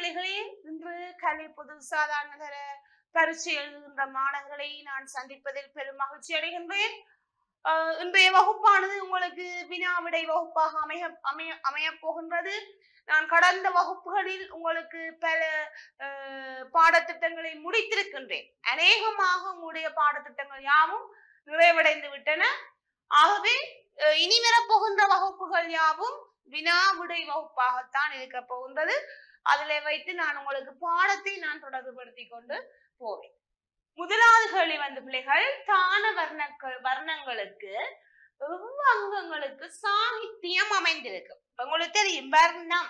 பிள்ளைகளே இன்று கல்வி பொது சாதாரண தர பரீட்சை எழுதுகின்ற மாணவர்களை நான் சந்திப்பதில் பெரும் மகிழ்ச்சி அடைகின்றேன் ஆஹ் இன்றைய வகுப்பானது உங்களுக்கு வினா விடை வகுப்பாக அமைய அமைய அமையப் போகின்றது நான் கடந்த வகுப்புகளில் உங்களுக்கு பல ஆஹ் பாடத்திட்டங்களை முடித்திருக்கின்றேன் அநேகமாக உங்களுடைய பாடத்திட்டங்கள் யாவும் நிறைவடைந்து விட்டன ஆகவே அஹ் இனி வரப்போகின்ற வகுப்புகள் யாவும் வினா விடை வகுப்பாகத்தான் இருக்க போகின்றது அதில் வைத்து நான் உங்களுக்கு பாடத்தை நான் தொடர்புபடுத்தி கொண்டு போவேன் முதலாவது கேள்வி வந்து பிள்ளைகள் தான வர்ணக்கள் வர்ணங்களுக்கு எவ்வளவு அங்கங்களுக்கு சாகித்யம் அமைந்திருக்கு இப்ப உங்களுக்கு தெரியும் வர்ணம்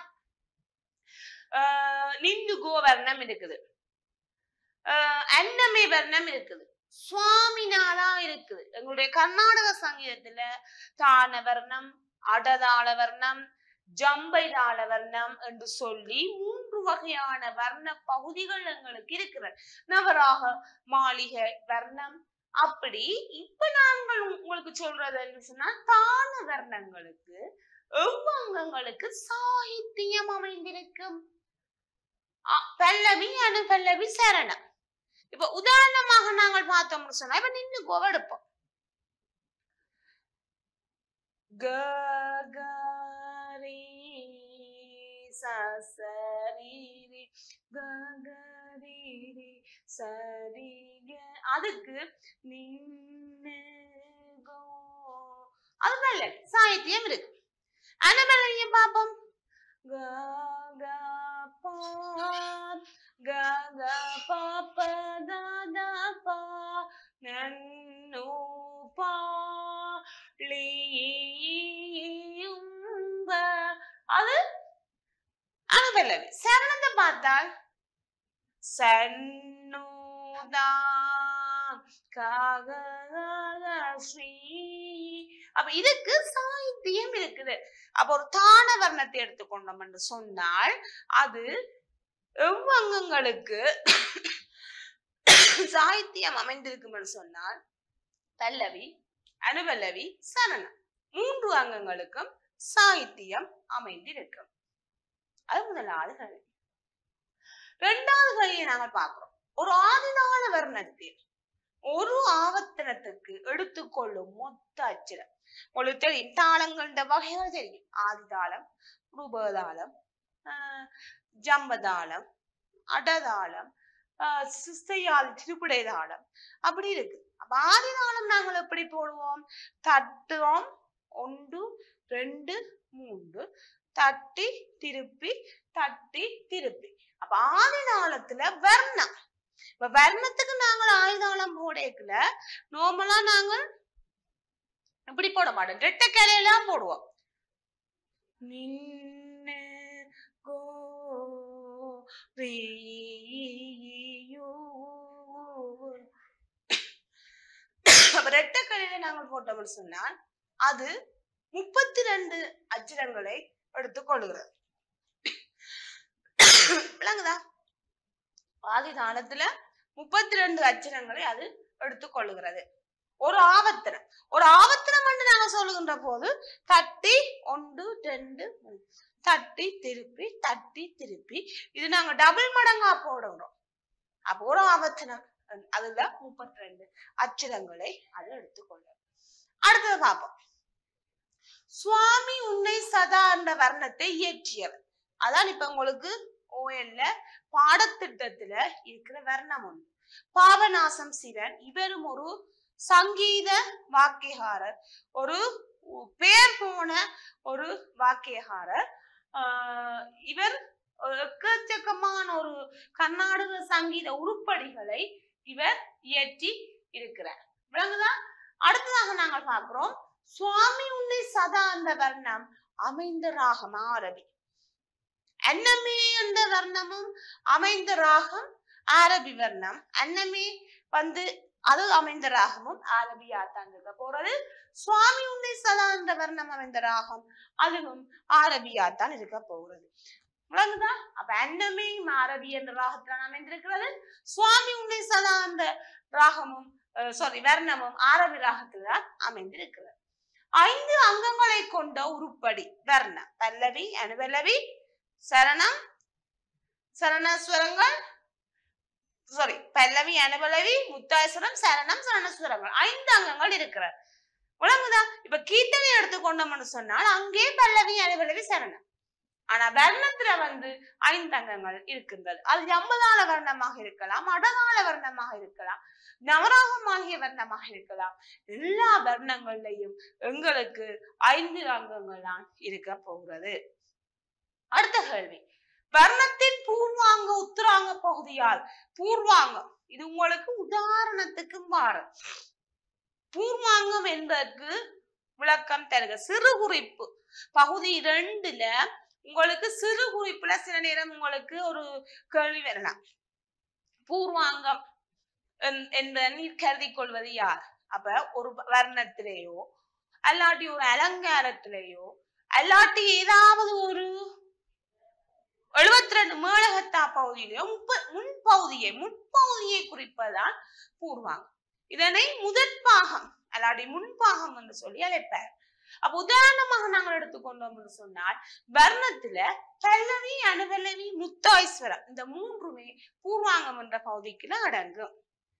ஆஹ் நிந்து கோவர்ணம் இருக்குது ஆஹ் அன்னமை வர்ணம் இருக்குது சுவாமினாலா இருக்குது எங்களுடைய கர்நாடக சங்கீதத்துல தான வர்ணம் அடதாள வர்ணம் ஜம்பை தாள வர்ணம் என்று சொல்லி மூன்று வகையான வர்ண பகுதிகள் எங்களுக்கு இருக்கிறது நவராக மாளிகை வர்ணம் அப்படி இப்ப நாங்கள் உங்களுக்கு சொல்றது என்ன சொன்னா தான வர்ணங்களுக்கு எவ்வங்கங்களுக்கு சாகித்யம் அமைந்திருக்கும் அ- பல்லவி அனுபல்லவி சரணம் இப்ப உதாரணமாக நாங்கள் பார்த்தோம்னு சொன்னா இப்ப நின்னு கோவ எடுப்போம் க க ரீ ச ச ரீ ரீ க க ரீ ரீ ச ரீ க அதுக்கு நின்னு கோ அது நல்ல சாகித்யம் இருக்கு அனுபல்லையும் பார்ப்போம் க க பா க க ப ப த த ப நன்னு பா லீ யும் ப அது அனுபல்லவி சரணத்தை பார்த்தால் சன்னுதா காக ஸ்ரீ அப்ப இதுக்கு சாகித்யம் இருக்குது அப்ப ஒரு தான வர்ணத்தை எடுத்துக்கொண்டோம் என்று சொன்னால் அது எவ்வங்கங்களுக்கு சாகித்யம் அமைந்திருக்கும் என்று சொன்னால் பல்லவி அனுபல்லவி சரணம் மூன்று அங்கங்களுக்கும் சாகித்யம் அமைந்திருக்கும் அது முதலாவது கல்வி இரண்டாவது கல்வியை நாங்கள் பார்க்கிறோம் ஒரு ஆதிதான வர்ணத்தில் ஒரு ஆவர்த்தனத்துக்கு எடுத்துக்கொள்ளும் மொத்த அச்சிரம் உங்களுக்கு தெரியும் தாளங்கள்ட வகைகள் தெரியும் ஆதிதாளம் ரூபதாளம் ஆஹ் ஜம்பதாளம் அடதாளம் ஆஹ் சிஸ்தையாதி திருப்புடை தாளம் அப்படி இருக்கு அப்ப ஆதிதாளம் நாங்கள் எப்படி போடுவோம் தட்டுவோம் ஒன்று ரெண்டு மூன்று தட்டி திருப்பி தட்டி திருப்பி அப்ப ஆதிதாளத்துல வர்ணம் இப்ப வர்ணத்துக்கு நாங்கள் ஆயுதாளம் போடக்கல நார்மலா நாங்கள் இப்படி போட மாட்டோம் ரெட்டை கிளையெல்லாம் போடுவோம் நின்னு கோ ரீயோ. அப்ப ரெட்டை கிளையில நாங்கள் போட்டோம்னு சொன்னால் அது முப்பத்தி ரெண்டு அச்சிரங்களை எடுத்துக்கொள்கிறது விளங்குதா ஆதி தாளத்துல முப்பத்தி ரெண்டு அச்சிரங்களை அது எடுத்துக்கொள்ளுகிறது ஒரு ஆவர்த்தனம் ஒரு ஆவர்த்தனம் என்று நாங்க சொல்லுகின்ற போது தட்டி ஒன்று ரெண்டு மூணு. தட்டி திருப்பி தட்டி திருப்பி இது நாங்க டபுள் மடங்கா போடுகிறோம் அப்போ ஒரு ஆவர்த்தனம் அஹ் அதுல முப்பத்தி ரெண்டு அச்சிரங்களை அது எடுத்துக்கொள்ளும் அடுத்தது பார்ப்போம் சுவாமி உன்னை சதா என்ற வர்ணத்தை இயற்றியவர் அதான் இப்ப உங்களுக்கு ஓஎல்ல பாடத்திட்டத்துல இருக்கிற வர்ணம் ஒன்று பாபநாசம் சிவன் இவரும் ஒரு சங்கீத வாக்கியகாரர் ஒரு பெயர் போன ஒரு வாக்கியகாரர் ஆஹ் இவர் ஒரு எக்கச்சக்கமான ஒரு கர்நாடக சங்கீத உருப்படிகளை இவர் இயற்றி இருக்கிறார் விளங்குதா அடுத்ததாக நாங்கள் பார்க்கிறோம் சுவாமி உன்னை சதா அந்த வர்ணம் அமைந்த ராகம் ஆரபி அன்னமே என்ற வர்ணமும் அமைந்த ராகம் ஆரபி வர்ணம் அன்னமே வந்து அது அமைந்த ராகமும் ஆரபியா தான் இருக்க போறது சுவாமி உன்னை சதா என்ற வர்ணம் அமைந்த ராகம் அதுவும் ஆரபியா தான் இருக்க போகிறது விளங்குதா அப்ப அன்னமே ஆரபி என்ற ராகத்தான் அமைந்திருக்கிறது சுவாமி உன்னை சதா அந்த ராகமும் சாரி வர்ணமும் ஆரபி ராகத்தில் தான் அமைந்திருக்கிறது ஐந்து அங்கங்களை கொண்ட உருப்படி வர்ணம் பல்லவி அனுபல்லவி சரணம் சரணஸ்வரங்கள் சாரி பல்லவி அனுபலவி முத்தாய்ஸ்வரம் சரணம் சரணஸ்வரங்கள் ஐந்து அங்கங்கள் இருக்கிறது விளங்குதா இப்ப கீர்த்தனை எடுத்துக்கொண்டோம்னு சொன்னால் அங்கே பல்லவி அனுபலவி சரணம் ஆனா வர்ணத்துல வந்து ஐந்து அங்கங்கள் இருக்கின்றது அது எண்பதால வர்ணமாக இருக்கலாம் அடதாள வர்ணமாக இருக்கலாம் நவராகமாகிய வர்ணமாக இருக்கலாம் எல்லா வர்ணங்கள்லையும் எங்களுக்கு ஐந்து அங்கங்கள் தான் இருக்க போகிறது அடுத்த கேள்வி வர்ணத்தின் பூர்வாங்க உத்தராங்க பகுதியால் பூர்வாங்கம் இது உங்களுக்கு உதாரணத்துக்கு மாறும் பூர்வாங்கம் என்பதற்கு விளக்கம் தருக சிறு குறிப்பு பகுதி இரண்டுல உங்களுக்கு சிறு குறிப்புல சில நேரம் உங்களுக்கு ஒரு கேள்வி வரலாம் பூர்வாங்கம் என்- என்ற நீர் கருதி கொள்வது யார் அப்ப ஒரு வர்ணத்திலேயோ அல்லாட்டி ஒரு அலங்காரத்திலேயோ அல்லாட்டி ஏதாவது ஒரு எழுபத்தி ரெண்டு மேலகத்தா பகுதியிலேயோ முப்ப முன்பகுதியை முன்பகுதியை குறிப்பதுதான் பூர்வாங்கம் இதனை முதற்பாகம் அல்லாட்டி முன்பாகம் என்று சொல்லி அழைப்பார் அப்ப உதாரணமாக நாங்கள் எடுத்துக்கொண்டோம் என்று சொன்னால் வர்ணத்துல பல்லவி அனுபல்லவி முத்தாய்ஸ்வரம் இந்த மூன்றுமே பூர்வாங்கம் என்ற பகுதிக்குள்ள அடங்கும்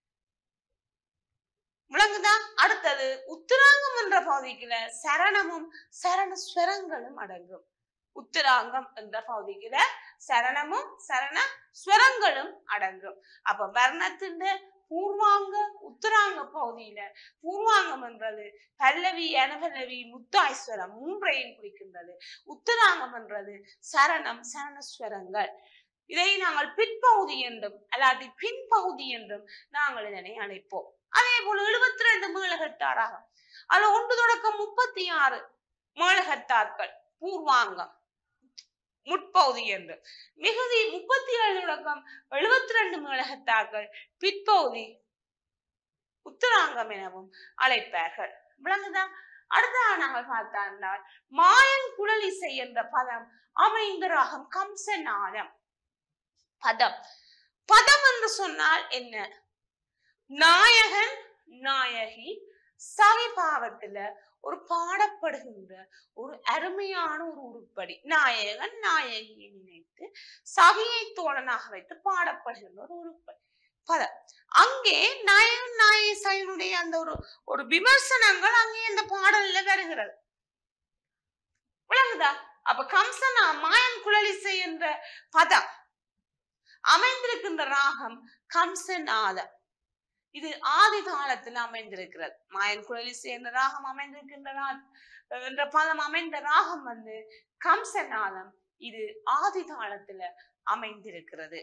விளங்குதா அடுத்தது உத்தராங்கம் என்ற பகுதிக்குள்ள சரணமும் சரண ஸ்வரங்களும் அடங்கும் உத்தராங்கம் என்ற பகுதிக்குள்ள சரணமும் சரண ஸ்வரங்களும் அடங்கும் அப்ப வர்ணத்தின் பூர்வாங்க உத்தராங்க பகுதியில பூர்வாங்கம் என்றது பல்லவி அனபல்லவி முத்தாய்ஸ்வரம் மூன்றையும் குறிக்கின்றது உத்தராங்கம் என்றது சரணம் சரணஸ்வரங்கள் இதை நாங்கள் பிற்பகுதி என்றும் அல்லாட்டி பின்பகுதி என்றும் நாங்கள் இதனை அழைப்போம் அதே போல எழுபத்தி ரெண்டு மேலகத்தாராக அதுல ஒன்று தொடக்கம் முப்பத்தி ஆறு மேலகத்தார்கள் பூர்வாங்கம் முற்பகுதி என்று மிகுதி முப்பத்தி ஏழு தொடக்கம் எழுபத்தி ரெண்டு மேலகத்தார்கள் பிற்பகுதி உத்தராங்கம் எனவும் அழைப்பார்கள் விளங்குதா அடுத்ததாக நாங்கள் பார்த்தால் மாயன் குழலிசை என்ற பதம் அமைந்த ராகம் கம்சநாதம் பதம் பதம் என்று சொன்னால் என்ன நாயகன் நாயகி சகிபாவத்துல ஒரு பாடப்படுகின்ற ஒரு அருமையான ஒரு உருப்படி நாயகன் நாயகியை நினைத்து சகியை தோழனாக வைத்து பாடப்படுகின்ற ஒரு உருப்படி பதம் அங்கே நாயகன் நாயகி சகினுடைய அந்த ஒரு ஒரு விமர்சனங்கள் அங்கே அந்த பாடல்ல வருகிறது விளங்குதா அப்ப கம்சனா மாயன் குழலிசை என்ற பதம் அமைந்திருக்கின்ற ராகம் கம்சநாதம் இது ஆதி தாளத்தில் அமைந்திருக்கிறது மாயன் குழலிசை என்ற ராகம் அமைந்திருக்கின்ற ரா- என்ற பதம் அமைந்த ராகம் வந்து கம்சநாதம் இது ஆதி தாளத்துல அமைந்திருக்கிறது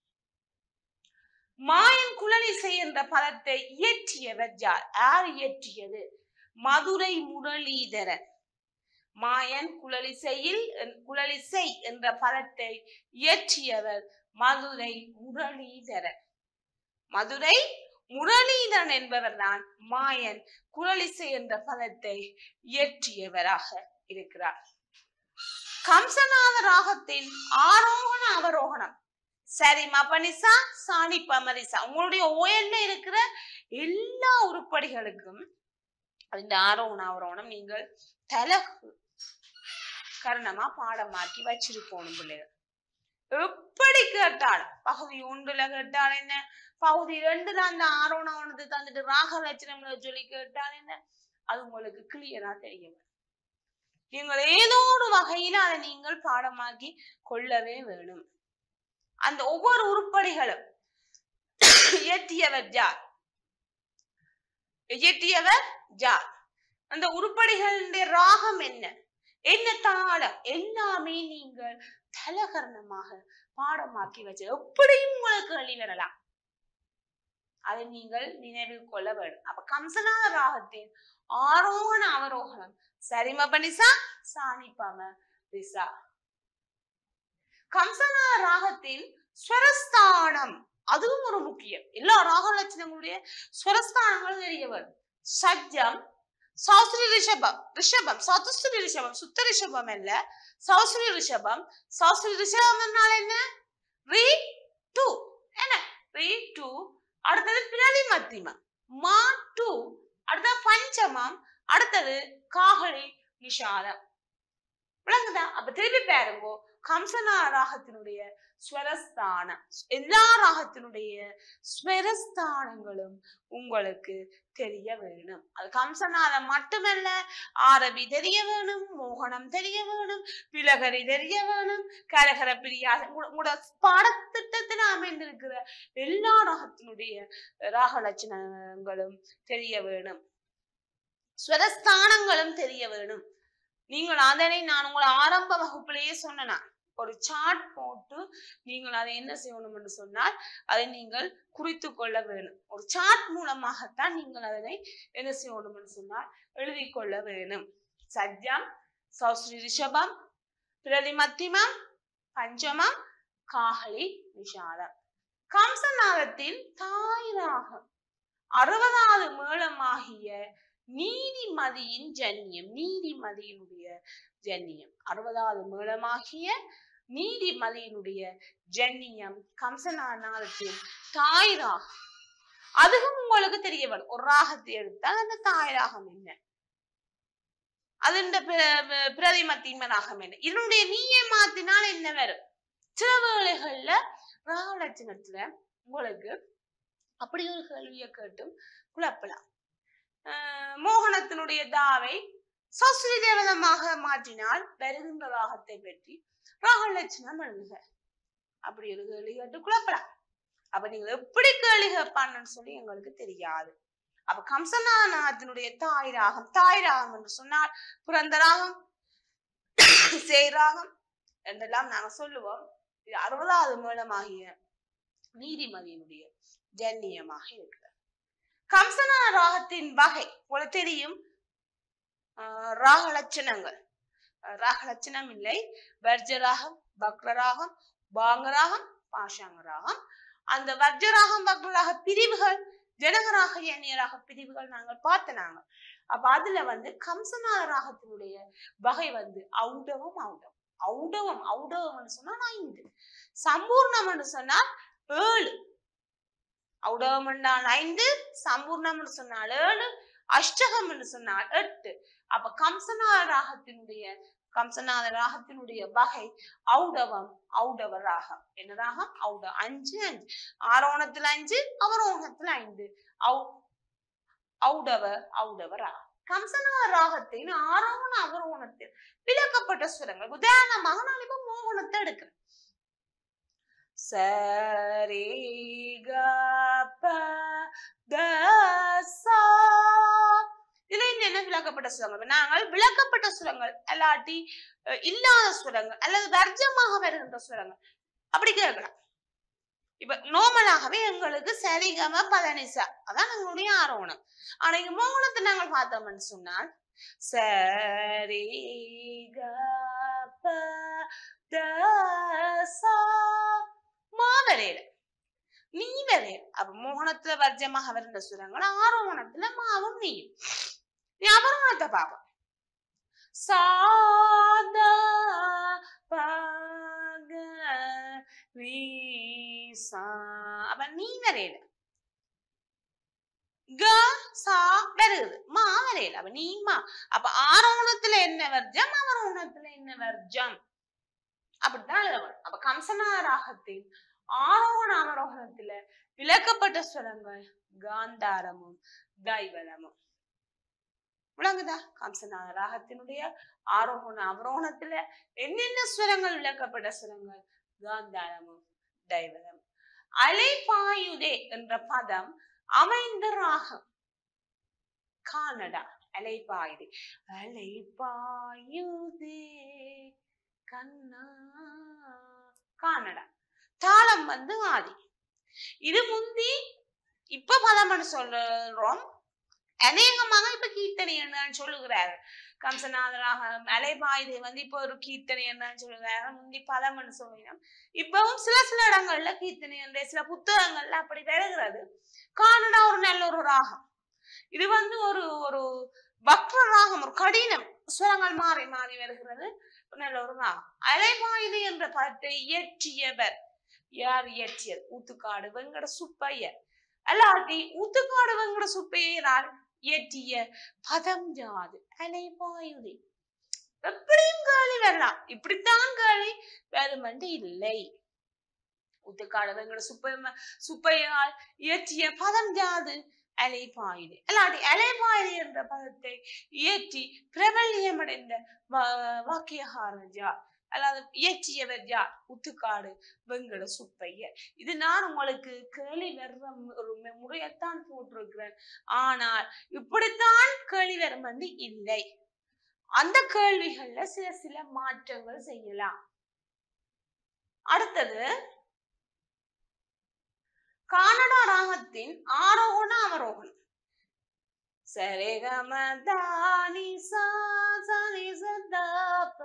மாயன் குழலிசை என்ற பதத்தை இயற்றியவர் யார் யார் இயற்றியது மதுரை முரளிதரன் மாயன் குழலிசையில் குழலிசை என்ற பதத்தை இயற்றியவர் மதுரை முரளிதரன் மதுரை முரளிதரன் என்பவர்தான் மாயன் குழலிசை என்ற பதத்தை இயற்றியவராக இருக்கிறார் கம்சநாத ராகத்தின் ஆரோகண அவரோகணம் சரி மபனிசா சாணி பமரிசா உங்களுடைய ஓயல்ல இருக்கிற எல்லா உருப்படிகளுக்கும் இந்த ஆரோகண அவரோகணம் நீங்கள் தலகு கரணமா பாடமாக்கி வச்சிருக்கணும் பிள்ளைகள் எப்படி கேட்டாலும் பகுதி ஒன்றுல கேட்டால் என்ன பகுதி ரெண்டுல அந்த ஆரோணாவனது தந்துட்டு ராக லட்சணங்களை சொல்லி கேட்டால் என்ன அது உங்களுக்கு கிளியரா தெரியும் நீங்கள் ஏதோ ஒரு வகையில அதை நீங்கள் பாடமாக்கி கொள்ளவே வேணும் அந்த ஒவ்வொரு உருப்படிகளும் இயற்றியவர் ஜார் இயற்றியவர் ஜார் அந்த உருப்படிகளுடைய ராகம் என்ன என்ன தாளம் எல்லாமே நீங்கள் தலகரணமாக பாடமாக்கி வச்சு எப்படியும் உங்களுக்கு வழி வரலாம் அதை நீங்கள் நினைவில் கொள்ள வேண்டும் அப்ப கம்சனாத ராகத்தின் ஆரோகண அவரோகணம் சரிம பனிசா சாணிப்பம ரிசா கம்சனாத ராகத்தின் ஸ்வரஸ்தானம் அதுவும் ஒரு முக்கியம் எல்லா ராக லட்சணங்களுடைய ஸ்வரஸ்தானங்களும் தெரிய வரும் சஜ்ஜம் சௌஸ்திரி ரிஷபம் ரிஷபம் சதுஸ்திரி ரிஷபம் சுத்த ரிஷபம் அல்ல சௌஸ்திரி ரிஷபம் சௌஸ்திரி ரிஷபம் என்றால் என்ன ரீ டூ என்ன ரீ டூ அடுத்தது பிரதி மத்திமம் மா டூ அடுத்தது பஞ்சமம் அடுத்தது காகலி நிஷாதம் விளங்குதா அப்ப திருப்பி பாருங்கோ கம்சனா ராகத்தினுடைய ஸ்வரஸ்தானம் எல்லா ராகத்தினுடைய ஸ்வரஸ்தானங்களும் உங்களுக்கு தெரிய வேணும் அது கம்சநாதம் மட்டுமல்ல ஆரபி தெரிய வேணும் மோகனம் தெரிய வேணும் பிலகரி தெரிய வேணும் கரகர பிரியா உங்களோட பாடத்திட்டத்தில் அமைந்திருக்கிற எல்லா ராகத்தினுடைய ராக லட்சணங்களும் தெரிய வேணும் ஸ்வரஸ்தானங்களும் தெரிய வேணும் நீங்கள் அதனை நான் உங்களை ஆரம்ப வகுப்பிலேயே சொன்னேன் ஒரு சார்ட் போட்டு நீங்கள் அதை என்ன செய்யணும் என்று சொன்னால் அதை நீங்கள் குறித்து கொள்ள வேணும் ஒரு சார்ட் மூலமாகத்தான் நீங்கள் அதனை என்ன செய்யணும் என்று சொன்னால் எழுதி கொள்ள வேணும் சஜ்ஜம் சௌஸ்ரீ ரிஷபம் பிரதிமத்திமம் பஞ்சமம் காஹலி விஷாலம் கம்சநாதத்தின் தாய் ராகம் அறுபதாவது மேளமாகிய நீதிமதியின் ஜன்னியம் நீதிமதியினுடைய ஜன்னியம் அறுபதாவது மேளமாகிய நீதிமதியினுடைய ஜன்னியம் கம்சநாதத்தின் தாய் ராகம் அதுவும் உங்களுக்கு தெரிய வரும் ஒரு ராகத்தை எடுத்தால் அந்த தாய் ராகம் என்ன അതിന്റെ பிரதிமத்தின்ம ராகம் என்ன இதனுடைய நீயே மாத்தினால் என்ன வரும் சில வேளைகள்ல ராகலட்சணத்துல உங்களுக்கு அப்படி ஒரு கேள்வியை கேட்டும் குழப்பலாம் ஆஹ் மோகனத்தினுடைய தாவை சஸ்ரீ தேவதமாக மாற்றினால் வருகின்ற ராகத்தை பற்றி ராகலட்சணம் எழுதுக அப்படி ஒரு கேள்வி கேட்டு குழப்பலாம் அப்ப நீங்க எப்படி கேள்வி கேட்பான்னு சொல்லி எங்களுக்கு தெரியாது அப்ப கம்சநாதத்தினுடைய தாய் ராகம் தாய் ராகம் என்று சொன்னால் பிறந்த ராகம் சேய் ராகம் என்றெல்லாம் நாங்க சொல்லுவோம் இது அறுபதாவது மூலமாகிய நீதிமதியினுடைய ஜன்னியமாக இருக்கிறது கம்சனா ராகத்தின் வகை உங்களுக்கு தெரியும் ஆஹ் ராக லட்சணங்கள் ஆஹ் ராக லட்சணம் இல்லை வர்ஜராகம் பக்ரராகம் பாங்கராகம் பாஷாங்கராகம் அந்த வர்ஜராகம் பக்ரராக பிரிவுகள் ஜனகராக எண்ணியராக பிரிவுகள் நாங்கள் பார்த்தனாங்க அப்ப அதுல வந்து கம்சநாத ராகத்தினுடைய வகை வந்து ஔடவம் ஔடவம் ஔடவம் ஔடவம்னு சொன்னா ஐந்து சம்பூர்ணம்னு சொன்னால் ஏழு ஔடவம் என்றால் ஐந்து சம்பூர்ணம்னு சொன்னால் ஏழு அஷ்டகம் என்று சொன்னால் எட்டு அப்ப கம்சநாத ராகத்தினுடைய கம்சநாத ராகத்தினுடைய வகை ஔடவம் ஔடவ ராகம் என்ன ராகம் ஔட அஞ்சு அஞ்சு ஆரோணத்துல அஞ்சு அவரோணத்துல ஐந்து ஔ ஔடவ ஔடவ ராகம் கம்சநாத ராகத்தின் ஆரோண அவரோணத்தில் விளக்கப்பட்ட சுரங்கள் உதாரணமாக நான் இப்ப மோகனத்தை எடுக்கிறேன் சரி க ப த சா இதுல இந்த என்ன விளக்கப்பட்ட சுரங்கள் நாங்கள் விளக்கப்பட்ட சுரங்கள் அல்லாட்டி அஹ், இல்லாத சுரங்கள் அல்லது வர்ஜமாக வருகின்ற சுரங்கள் அப்படி கேட்கலாம் இப்ப நோமலாகவே எங்களுக்கு சரிகம பதனிசா அதான் எங்களுடைய ஆரோணம் ஆனா இங்க மோகனத்தை நாங்கள் பார்த்தோம்னு சொன்னால் சரி க ப த சா மாவரையில நீ வரையில அப்ப மோகனத்துல வர்ஜமாக வருகின்ற சுரங்கள் ஆரோணத்துல மாவும் நீயும் நீ அவரோணத்தை பார்ப்போம் சாதா பக வீசா அப்ப நீ வரையில க சா வருது மா வரையில அப்ப நீ மா அப்ப ஆரோணத்துல என்ன வர்ஜம் அவரோணத்துல என்ன வர்ஜம் அப்படித்தான் எழுதணும் அப்ப கம்சனா ராகத்தின் ஆரோகண அவரோகணத்துல விளக்கப்பட்ட ஸ்வரங்கள் காந்தாரமும் தைவலமும் விளங்குதா கம்சநாத ராகத்தினுடைய ஆரோகண அவரோகணத்துல என்னென்ன ஸ்வரங்கள் விளக்கப்பட்ட ஸ்வரங்கள் காந்தாரமும் தைவலமும் அலைபாயுதே என்ற பதம் அமைந்த ராகம் கானடா அலைபாயுதே அலைபாயுதே கண்ணா கானடா தாளம் வந்து ஆதி இது முந்தி இப்ப பதம்னு சொல்றோம் அநேகமாக இப்ப கீர்த்தனை என்னன்னு சொல்லுகிறாரு கம்சநாதராக அலைபாயுதை வந்து இப்போ ஒரு கீர்த்தனை என்னன்னு சொல்லுகிறாரு முந்தி பதம்னு சொல்லினோம் இப்பவும் சில சில இடங்கள்ல கீர்த்தனை என்ற சில புத்தகங்கள்ல அப்படி வருகிறது கானடா ஒரு நல்ல ஒரு ராகம் இது வந்து ஒரு ஒரு வக்ர ராகம் ஒரு கடினம் ஸ்வரங்கள் மாறி மாறி வருகிறது ஒரு நல்ல ஒரு ராகம் அலைபாயுதை என்ற பதத்தை இயற்றியவர் யார் இயற்றியது ஊத்துக்காடு வெங்கட சுப்பையர் அல்லாட்டி ஊத்துக்காடு வெங்கட சுப்பையரால் இயற்றிய பதம் யாது அலைபாயுதை எப்படியும் கேள்வி வரலாம் இப்படித்தான் கேள்வி வருமென்று இல்லை உத்துக்காடு எங்களோட சுப்பை சுப்பையால் இயற்றிய பதம் யாது அலைபாயுது அல்லாட்டி அலைபாயுது என்ற பதத்தை இயற்றி பிரபல்யமடைந்த வா- வாக்கியகாரர் யார் அல்லாது இயற்றியவர் யார் உத்துக்காடு வெங்கட சுப்பையர் இது நான் உங்களுக்கு கேள்வி வர்ற மு- ஒரு மு- முறையத்தான் போட்டிருக்கிறேன் ஆனால் இப்படித்தான் கேள்வி வரும் வந்து இல்லை அந்த கேள்விகள்ல சில சில மாற்றங்கள் செய்யலாம் அடுத்தது கானடா ராகத்தின் ஆரோகண அவரோகணம் சரிகம தானி சா சரி சதாப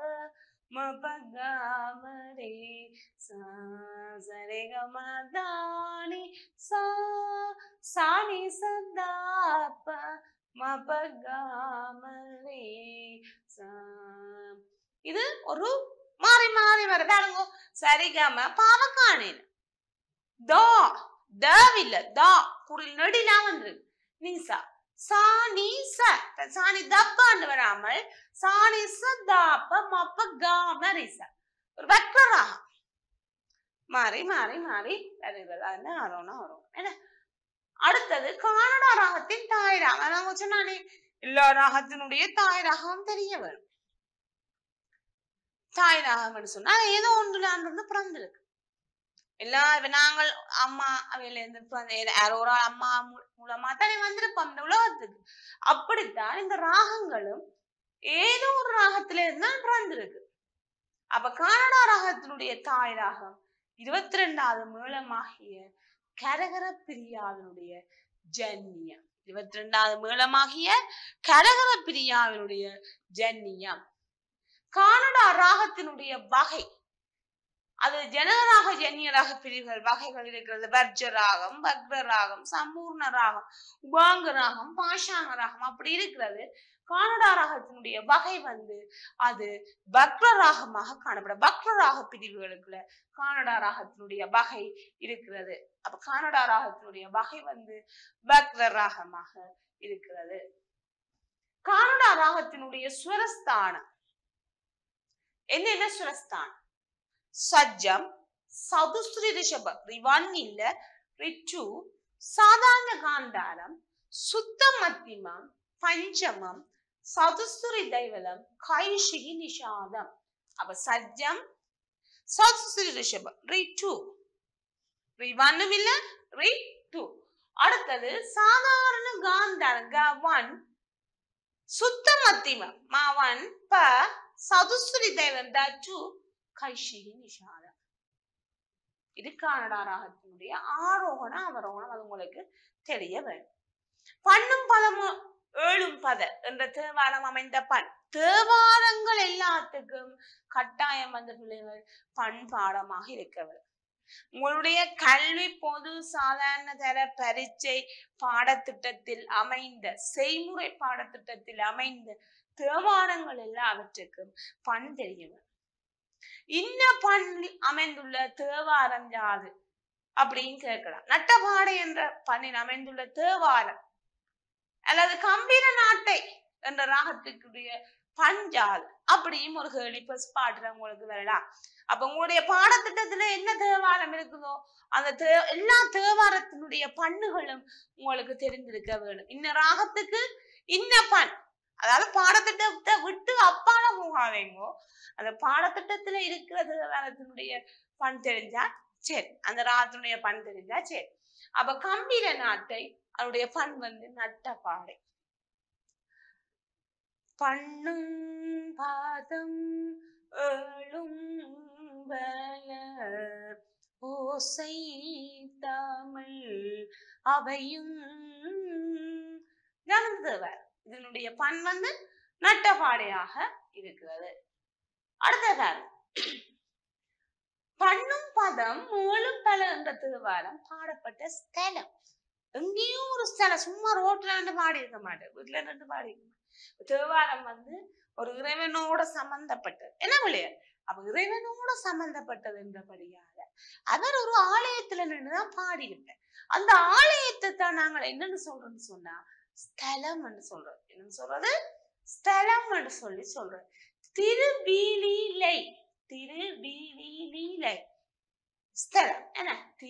மபகாமரே சா சரிகம தானி சா சானி சதாப மபகாமரே சா இது ஒரு மாறி மாறி வருதாளுங்க சரிகம பாவக்கானேன் தா தவில்ல தா குரில் நெடிலாம் வந்துருக்கு நீசா சா நீ ச சாணி தப்பாண்டு வராமல் சாணி ச தாப்ப மப்ப காம ரிச ஒரு வக்ரராகம் மாறி மாறி மாறி வருகிறது அது அரோனா வரும் என்ன அடுத்தது கானடா ராகத்தின் தாய் ராகம் நாங்க சொன்னானே எல்லா ராகத்தினுடைய தாய் ராகம் தெரிய வரும் தாய் ராகம்னு சொன்னா ஏதோ ஒன்றுல இருந்து பிறந்திருக்கு எல்லா இப்ப நாங்கள் அம்மா அவையில இருந்து பிறந்த ஏதோ யாரோ ஒரு ஆள் அம்மா மூ- மூலமா தானே வந்திருப்போம் இந்த உலகத்துக்கு அப்படித்தான் இந்த ராகங்களும் ஏதோ ஒரு ராகத்துல இருந்து தான் பிறந்திருக்கு அப்ப கனடா ராகத்தினுடைய தாய் ராகம் இருபத்தி ரெண்டாவது மேளமாகிய கரகர பிரியாவினுடைய ஜன்னியம் இருபத்தி ரெண்டாவது மேளமாகிய கரகர பிரியாவினுடைய ஜன்னியம் கானடா ராகத்தினுடைய வகை அது ஜனகராக ஜன்னியராக பிரிவுகள் வகைகள் இருக்கிறது வர்ஜ ராகம் பக்ர ராகம் சம்பூர்ண ராகம் உபாங்க ராகம் பாஷாங்க ராகம் அப்படி இருக்கிறது கானடா ராகத்தினுடைய வகை வந்து அது பக்ர ராகமாக காணப்படும் பக்ர ராக பிரிவுகளுக்குள்ள கானடா ராகத்தினுடைய வகை இருக்கிறது அப்ப கானடா ராகத்தினுடைய வகை வந்து பக்ர ராகமாக இருக்கிறது கானடா ராகத்தினுடைய சுவரஸ்தானம் என்னென்ன சுவரஸ்தானம் சஜ்ஜம் சதுஸ்ரீ ரிஷபம் ரிவன் இல்ல ரிச்சு சாதாரண காந்தாரம் சுத்த மத்தியமம் பஞ்சமம் சதுஸ்துரி தைவலம் கைஷிகி நிஷாதம் அப்ப சஜ்ஜம் சதுஸ்துரி ரிஷபம் ரிட்டு ரிவன்னும் இல்ல ரி டூ அடுத்தது சாதாரண காந்தாரம் க ஒன் சுத்த மத்தியமம் மா ஒன் ப சதுஸ்துரி தைவம் த டூ கைஷிகி நிஷாதம் இது கானடா ராகத்தினுடைய ஆரோகண அவரோகணம் அது உங்களுக்கு தெரிய வரும் பண்ணும் பதமும் ஏழும் பத என்ற தேவாரம் அமைந்த பண் தேவாரங்கள் எல்லாத்துக்கும் கட்டாயம் வந்த பிள்ளைகள் பண்பாடமாக இருக்கவர் உங்களுடைய கல்வி பொது சாதாரண தர பரீட்சை பாடத்திட்டத்தில் அமைந்த செய்முறை பாடத்திட்டத்தில் அமைந்த தேவாரங்கள் எல்லாவற்றுக்கும் பண் தெரியவர் இன்ன பண்ணில் அமைந்துள்ள தேவாரம் யாது அப்படின்னு கேட்கலாம் நட்டபாடை என்ற பண்ணில் அமைந்துள்ள தேவாரம் அல்லது கம்பீர நாட்டை என்ற ராகத்துக்குரிய பஞ்சாது அப்படியும் ஒரு கேள்வி பஸ் பாட்டுல உங்களுக்கு வரலாம் அப்ப உங்களுடைய பாடத்திட்டத்துல என்ன தேவாரம் இருக்குதோ அந்த தே எல்லா தேவாரத்தினுடைய பண்ணுகளும் உங்களுக்கு தெரிந்திருக்க வேணும் இன்ன ராகத்துக்கு இன்ன பண் அதாவது பாடத்திட்டத்தை விட்டு அப்பால போகாதீங்கோ அந்த பாடத்திட்டத்துல இருக்கிற தேவாரத்தினுடைய பண் தெரிஞ்சா சரி அந்த ராகத்தினுடைய பண் தெரிஞ்சா சரி அப்ப கம்பீர நாட்டை அவருடைய பண் வந்து நட்ட பாடை பண்ணும் பாதம் ஏழும் பல ஓசை தமிழ் அவையும் கவனித்தவர் இதனுடைய பண் வந்து நட்டபாடையாக இருக்கிறது அடுத்தவர் பண்ணும் பதம் மூலம் பல என்ற திருவாரம் பாடப்பட்ட ஸ்தலம் எங்கேயும் ஒரு ஸ்தலம் சும்மா ரோட்ல ரெண்டு பாடி இருக்க மாட்டேன் வீட்டுல ரெண்டு பாடி இருக்க மாட்டேன் தேவாரம் வந்து ஒரு இறைவனோட சம்பந்தப்பட்டது என்ன பிள்ளையர் அப்ப இறைவனோட சம்பந்தப்பட்டது என்றபடியால அவர் ஒரு ஆலயத்துல நின்றுதான் பாடியிருப்பேன் அந்த ஆலயத்தை தான் நாங்கள் என்னன்னு சொல்றோம்னு சொன்னா ஸ்தலம் என்று சொல்றோம் என்னன்னு சொல்றது ஸ்தலம் என்று சொல்லி சொல்றோம் திருவீலிலை திருவீலிலை ஸ்தலம் என்ன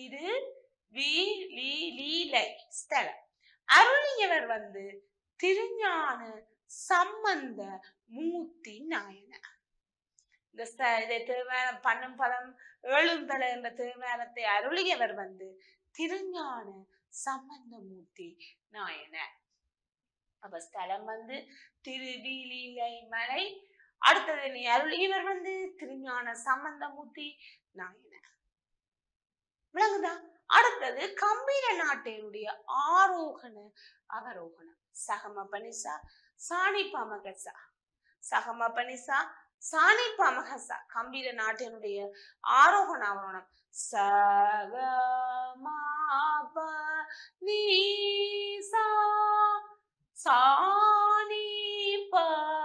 திருவீலிலை ஸ்தலம் அருளியவர் வந்து திருஞான சம்பந்த மூர்த்தி நாயனர் இந்த ஸ்த- இதை திருவேலம் பண்ணும் பதம் ஏழுந்தல என்ற திருவேலத்தை அருளியவர் வந்து திருஞான சம்பந்தமூர்த்தி நாயனர் அப்ப ஸ்தலம் வந்து திருவீலிலை மலை அடுத்தது நீ அருளியவர் வந்து திருஞான சம்பந்தமூர்த்தி நாயனர் விளங்குதா அடுத்தது கம்பீர நாட்டினுடைய ஆரோகண அவரோகணம் சகம பனிசா சாணி பமகசா சகம பனிசா சாணி பமகசா கம்பீர நாட்டினுடைய ஆரோகண அவரோகணம் சகமாப நீசா சாணி ப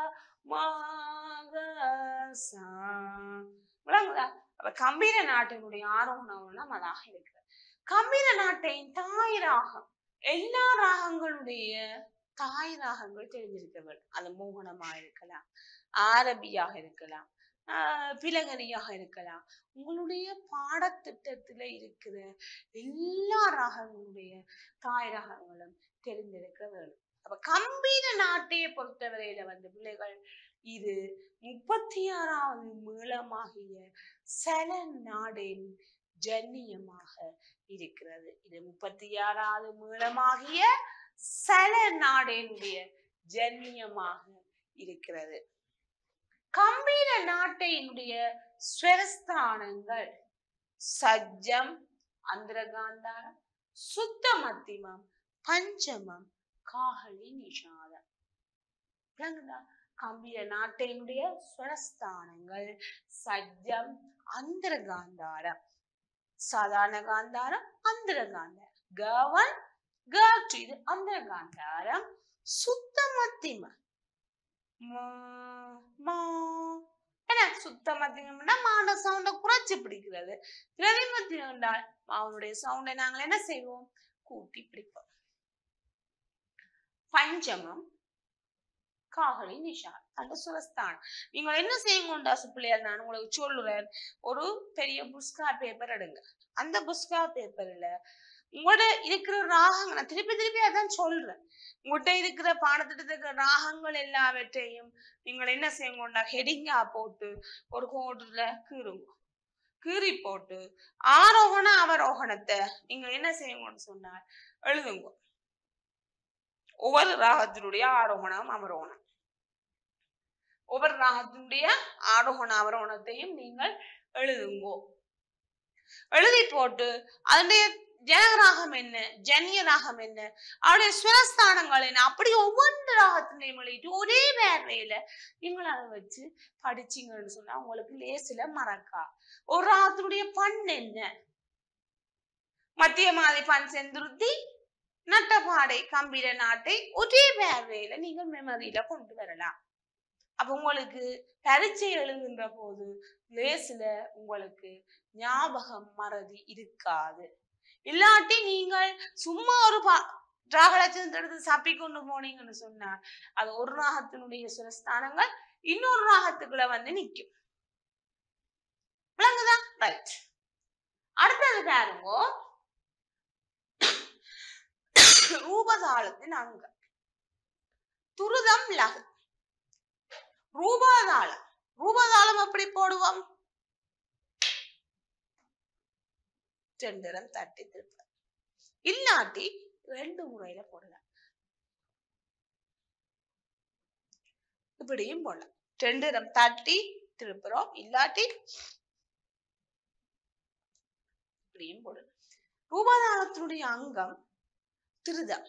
மகசா விளங்குதா அப்ப கம்பீர நாட்டினுடைய ஆரோகண அவரோகணம் அதாக இருக்கிறது கம்பீர நாட்டின் தாய் ராகம் எல்லா ராகங்களுடைய தாய் ராகங்கள் தெரிஞ்சிருக்க வேண்டும் அது மோகனமா இருக்கலாம் ஆரபியாக இருக்கலாம் ஆஹ் பிலகரியாக இருக்கலாம் உங்களுடைய பாடத்திட்டத்துல இருக்கிற எல்லா ராகங்களுடைய தாய் ராகங்களும் தெரிந்திருக்க வேண்டும் அப்ப கம்பீர நாட்டையை பொறுத்தவரையில வந்து பிள்ளைகள் இது முப்பத்தி ஆறாவது மீளமாகிய சல நாடின் ஜன்னியமாக இருக்கிறது இது முப்பத்தி ஆறாவது மீளமாகிய சல நாடேனுடைய ஜன்னியமாக இருக்கிறது கம்பீர நாட்டையினுடைய ஸ்வரஸ்தானங்கள் சஜ்ஜம் அந்தரகாந்தாரம் சுத்த மத்திமம் பஞ்சமம் காஹளி நிஷாதம் விளங்குதா கம்பீர நாட்டையினுடைய ஸ்வரஸ்தானங்கள் சஜ்ஜம் அந்தரகாந்தாரம் சாதாரண காந்தாரம் அந்தரகாந்தாரம் கவன் காற்று இது அந்தரகாந்தாரம் சுத்த மத்திம ம- மா. என்ன சுத்த மத்தியம்னா மாண்ட சவுண்ட குறைச்சு பிடிக்கிறது பிரதி மத்தியம் என்றால் அவனுடைய சவுண்டை நாங்கள் என்ன செய்வோம் கூட்டி பிடிப்போம் பஞ்சமம் காகலி நிஷா அந்த சுரஸ்தானம் நீங்கள் என்ன செய்யுங்கண்டா பிள்ளையார் நான் உங்களுக்கு சொல்லுறேன் ஒரு பெரிய புஸ்கா பேப்பர் எடுங்க அந்த புஸ்கா பேப்பர்ல உங்களோட இருக்கிற ராகங்கள் நான் திருப்பி திருப்பி அதான் சொல்றேன் உங்கள்கிட்ட இருக்கிற பாடத்திட்டத்தில் இருக்கிற ராகங்கள் எல்லாவற்றையும் நீங்கள் என்ன செய்யுங்கண்டா ஹெடிங்கா போட்டு ஒரு கோடுல கீறுங்க கீறி போட்டு ஆரோகண அவரோகணத்தை நீங்க என்ன செய்யுங்கன்னு சொன்னால் எழுதுங்க ஒவ்வொரு ராகத்தினுடைய ஆரோகணம் அவரோகணம் ஒவ்வொரு ராகத்தினுடைய ஆரோகண அவரோகணத்தையும் நீங்கள் எழுதுங்கோ எழுதி போட்டு அதனுடைய ஜனகராகம் என்ன ஜன்ய ராகம் என்ன அவருடைய ஸ்வரஸ்தானங்கள் என்ன அப்படி ஒவ்வொரு ராகத்தினையும் எழுதிட்டு ஒரே வேர்வையில நீங்கள் அதை வச்சு படிச்சீங்கன்னு சொன்னா உங்களுக்கு லேசில மறக்கா ஒரு ராகத்தினுடைய பண் என்ன மத்திய மாதி பண் செந்துருத்தி நட்டபாடை கம்பீர நாட்டை ஒரே வேர்வையில நீங்கள் மெமரியில கொண்டு வரலாம் அப்ப உங்களுக்கு பரீட்சை எழுதுகின்ற போது லேசில உங்களுக்கு ஞாபகம் மறதி இருக்காது இல்லாட்டி நீங்கள் சும்மா ஒரு பா ராகலட்சணத்தை எடுத்து சப்பி கொண்டு போனீங்கன்னு சொன்னா அது ஒரு ராகத்தினுடைய சுரஸ்தானங்கள் இன்னொரு ராகத்துக்குள்ள வந்து நிக்கும் விளங்குதா ரைட் அடுத்தது பாருங்க ரூபதாளத்தின் அங்கம் துருதம் லகு ரூபதாளம் ரூபதாளம் எப்படி போடுவோம் ரெண்டரம் தட்டி திருப்ப இல்லாட்டி ரெண்டு முறையில போடலாம் இப்படியும் போடலாம் ரெண்டரம் தட்டி திருப்புறோம் இல்லாட்டி இப்படியும் போடலாம் ரூபதாளத்தினுடைய அங்கம் திருதம்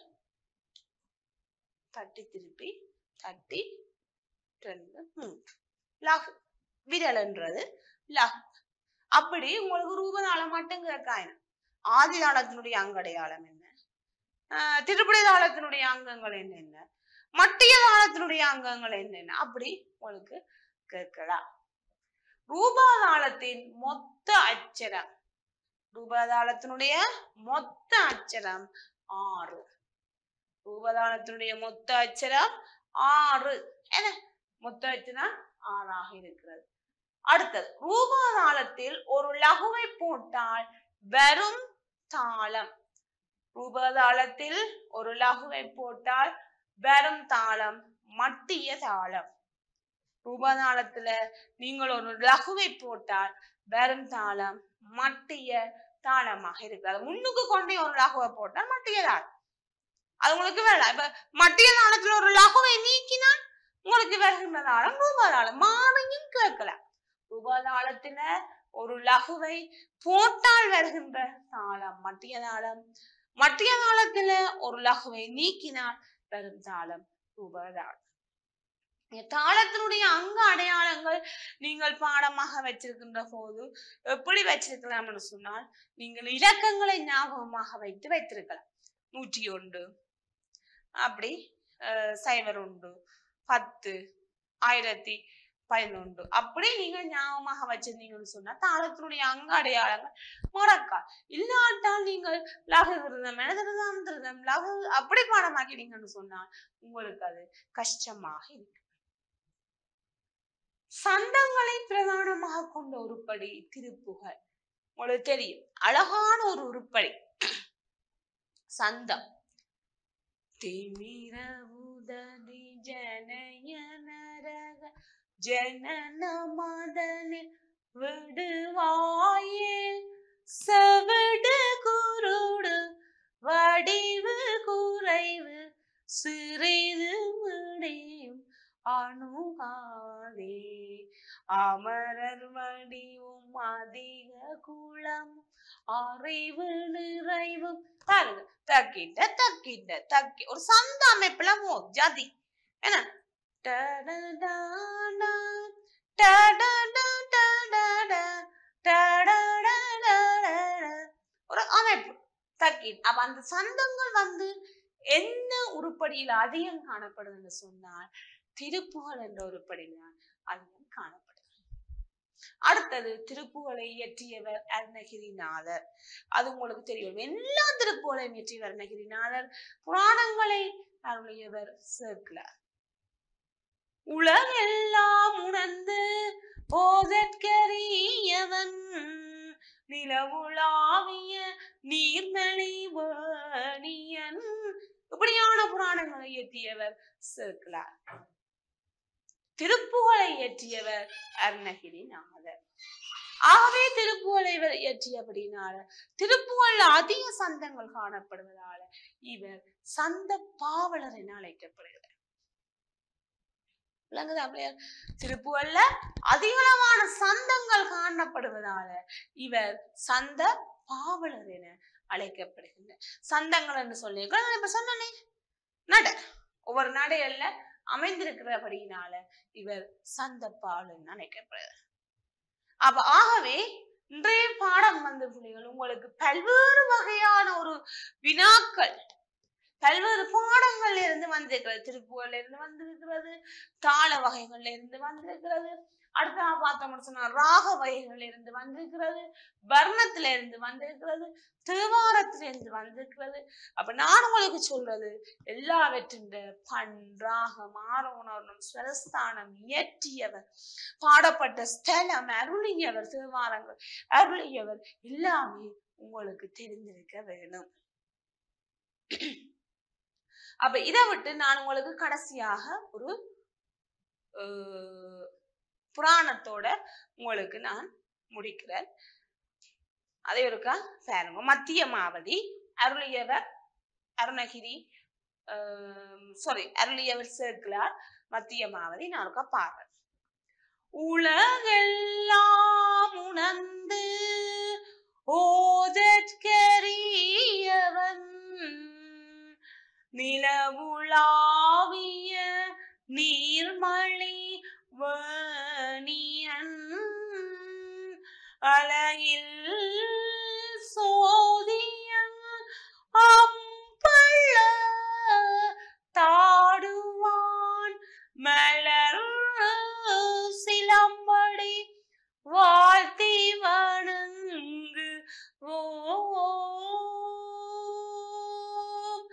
தட்டி திருப்பி தட்டி ரெண்டு மூன்று லகு விரல்ன்றது லகு அப்படி உங்களுக்கு ரூபதாளம் மட்டும் கேட்காயின ஆதி தாளத்தினுடைய அங்கடையாளம் என்ன ஆஹ் திருப்படி தாளத்தினுடைய அங்கங்கள் என்னென்ன மட்டிய தாளத்தினுடைய அங்கங்கள் என்னென்ன அப்படி உங்களுக்கு கேட்கலாம் ரூபாதாளத்தின் மொத்த அச்சரம் ரூபதாளத்தினுடைய மொத்த அச்சரம் ஆறு ரூபதாளத்தினுடைய மொத்த அச்சரம் ஆறு என்ன மொத்த அச்சரம் ஆறாக இருக்கிறது அடுத்தது ரூபா தாளத்தில் ஒரு லகுவை போட்டால் வரும் தாளம் ரூபா தாளத்தில் ஒரு லகுவை போட்டால் வரும் தாளம் மட்டிய தாளம் ரூபா தாளத்துல நீங்கள் ஒரு லகுவை போட்டால் வரும் தாளம் மட்டிய தாளமாக இருக்கிறது முன்னுக்கு கொண்டே ஒரு லகுவை போட்டால் மட்டிய தாளம் அது உங்களுக்கு வேண்டாம் இப்ப மட்டிய தாளத்துல ஒரு லகுவை நீக்கினால் உங்களுக்கு வருகின்ற தாளம் ரூபா தாளம் மாவையும் கேட்கலாம் ரூபா தாளத்துல ஒரு லகுவை போட்டால் வருகின்ற தாளம் மட்டிய தாளம் மட்டிய தாளத்துல ஒரு லகுவை நீக்கினால் வரும் தாளம் ரூபா தாளம் இந்த தாளத்தினுடைய அங்க அடையாளங்கள் நீங்கள் பாடமாக வச்சிருக்கின்ற போது எப்படி வச்சிருக்கலாம்னு சொன்னால் நீங்கள் இலக்கங்களை ஞாபகமாக வைத்து வைத்திருக்கலாம் நூற்றி ஒன்று அப்படி அஹ், சைபர் ஒன்று பத்து ஆயிரத்தி பதினொன்று அப்படி நீங்க ஞாபகமாக வச்சிருந்தீங்கன்னு சொன்னா தாளத்தினுடைய அங்க அடையாளங்கள் மறக்கா இல்லாட்டால் நீங்கள் லகு விரதம் எனதிருதம் திருதம் லகு அப்படி பாடமாக்கிட்டீங்கன்னு சொன்னால் உங்களுக்கு அது கஷ்டமாக இருக்கு சந்தங்களை பிரதானமாக கொண்ட உருப்படி திருப்புகழ் உங்களுக்கு தெரியும் அழகான ஒரு உருப்படி சந்தம் திமிர உததி ஜனய நரக ஜனன மதனி விடுவாயே செவிடு குருடு வடிவு குறைவு சிறிது முடியும் அணுகாதே அமரர் வடிவும் அதிக குளம் அறிவு நிறைவும் பாருங்க தக்கிட்ட தக்கிட்ட தக்கி ஒரு சந்த அமைப்புல மோ ஜதி என்ன டடடாடா, டடடா, டடடா, டடடடடடா. ஒரு அமைப்பு தக்கி அப்ப அந்த சந்தங்கள் வந்து என்ன உருப்படியில் அதிகம் காணப்படுதுன்னு சொன்னால் திருப்புகழ் என்ற உருப்படியில் அதிகம் காணப்படுது அடுத்தது திருப்புகழை இயற்றியவர் அருணகிரிநாதர் அது உங்களுக்கு தெரியும் எல்லா திருப்புகளையும் இயற்றியவர் அருணகிரிநாதர் புராணங்களை அருளியவர் சேர்க்கிறார் உலகெல்லாம் உணர்ந்து போதற்கரியவன் நிலவுலாவிய நீர்மலி வேணியன் இப்படியான புராணங்களை இயற்றியவர் சேர்க்கிறார் திருப்புகழை இயற்றியவர் அருணகிரிநாதர் ஆகவே திருப்புகழை இவர் இயற்றியபடினால திருப்புகழ்ல அதிக சந்தங்கள் காணப்படுவதால இவர் சந்த பாவலர் என அழைக்கப்படுகிறார் விளங்குதா பிள்ளையார் திருப்புகழ்ல அதிகளவான சந்தங்கள் காணப்படுவதால இவர் சந்த பாவலர் என அழைக்கப்படுகின்ற சந்தங்கள் என்று சொல்லி நான் இப்ப சொன்னனே நட ஒவ்வொரு நடையல்ல அமைந்திருக்கிறபடியினால இவர் சந்த பாவலர் அழைக்கப்படுகிறார் அப்ப ஆகவே இன்றைய பாடம் வந்து புள்ளிகள் உங்களுக்கு பல்வேறு வகையான ஒரு வினாக்கள் பல்வேறு பாடங்கள்ல இருந்து வந்திருக்கிறது திருப்புகள்ல இருந்து வந்திருக்கிறது தாள வகைகள்ல இருந்து வந்திருக்கிறது அடுத்த பார்த்தோம்னு சொன்னா ராக வகைகள்ல இருந்து வந்திருக்கிறது வர்ணத்துல இருந்து வந்திருக்கிறது தேவாரத்துல இருந்து வந்திருக்கிறது அப்ப நான் உங்களுக்கு சொல்றது எல்லாவற்றின் பண் ராகம் ஆரோணம் ஸ்வரஸ்தானம் இயற்றியவர் பாடப்பட்ட ஸ்தலம் அருளியவர் தேவாரங்கள் அருளியவர் எல்லாமே உங்களுக்கு தெரிந்திருக்க வேணும் அப்ப இதை விட்டு நான் உங்களுக்கு கடைசியாக ஒரு அஹ், புராணத்தோட உங்களுக்கு நான் முடிக்கிறேன் அதை ஒருக்கா பாருங்க மத்திய மாவதி அருளியவர் அருணகிரி சாரி அருளியவர் சேர்க்கிறார் மத்திய மாவதி நான் ஒருக்கா பாடுறேன் உலகெல்லாம் உணர்ந்து ஓதற்கரியவன் நிலவுலாவிய நீர்மழி வேணியன் அழகில் சோதியன் அம்பள்ள தாடுவான் மலர் சிலம்படி வாழ்த்தி வணங்கு ஓம்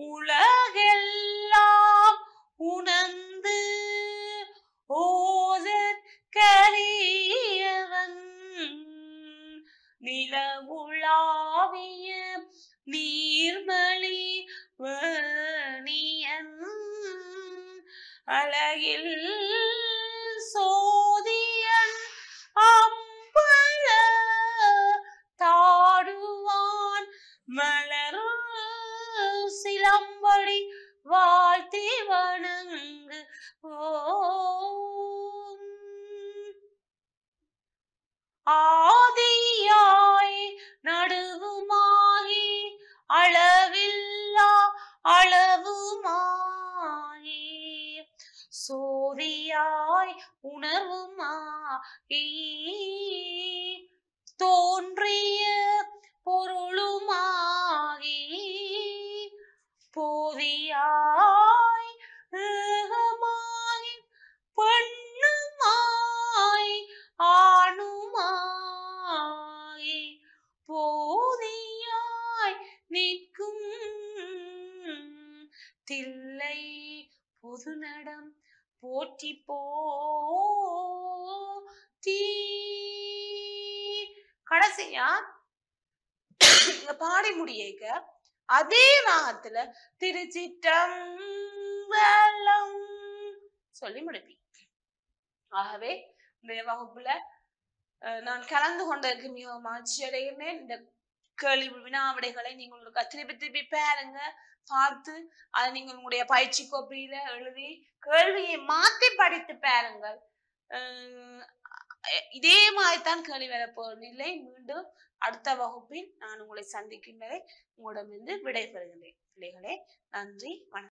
உலகெல்லாம் உணர்ந்து ஓத காவிய நீர்மலி வேணியன் அழகில் சோதியன் அம்பல தாடுவான் மலர் சிலம்படி வாழ்த்தி வணங்கு ஓம் ஆதியாய் நடுவுமாகி அளவில்லா அளவுமாகி சோதியாய் உணர்வுமாகி தோன்றிய பொருளுமாகி போதியாய் ஏகமாகி பெண்ணுமாய் ஆணுமாய் போதியாய் நிற்கும் தில்லை பொதுநடம் போற்றி போத்தி கடைசியா இங்க பாடி முடியேக்க அதே ராகத்துல திருச்சிற்றம்பலம் சொல்லி முடிப்பேன் ஆகவே இந்த வகுப்புல அஹ், நான் கலந்து கொண்டதற்கு மிகவும் மகிழ்ச்சி அடைகிறேன் இந்த கேள்வி வினாவிடைகளை நீங்கள் ஒரு திருப்பி திருப்பி பாருங்க பார்த்து அதை நீங்கள் உங்களுடைய பயிற்சி கோப்பையில எழுதி கேள்வியை மாத்தி படித்து பாருங்கள் அஹ், இதே மாதிரி தான் கேள்வி வரப்போகிற நிலை மீண்டும் அடுத்த வகுப்பில் நான் உங்களை சந்திக்கும் வரை உங்களிடமிருந்து விடைபெறுகின்றேன் பிள்ளைகளே நன்றி வணக்கம்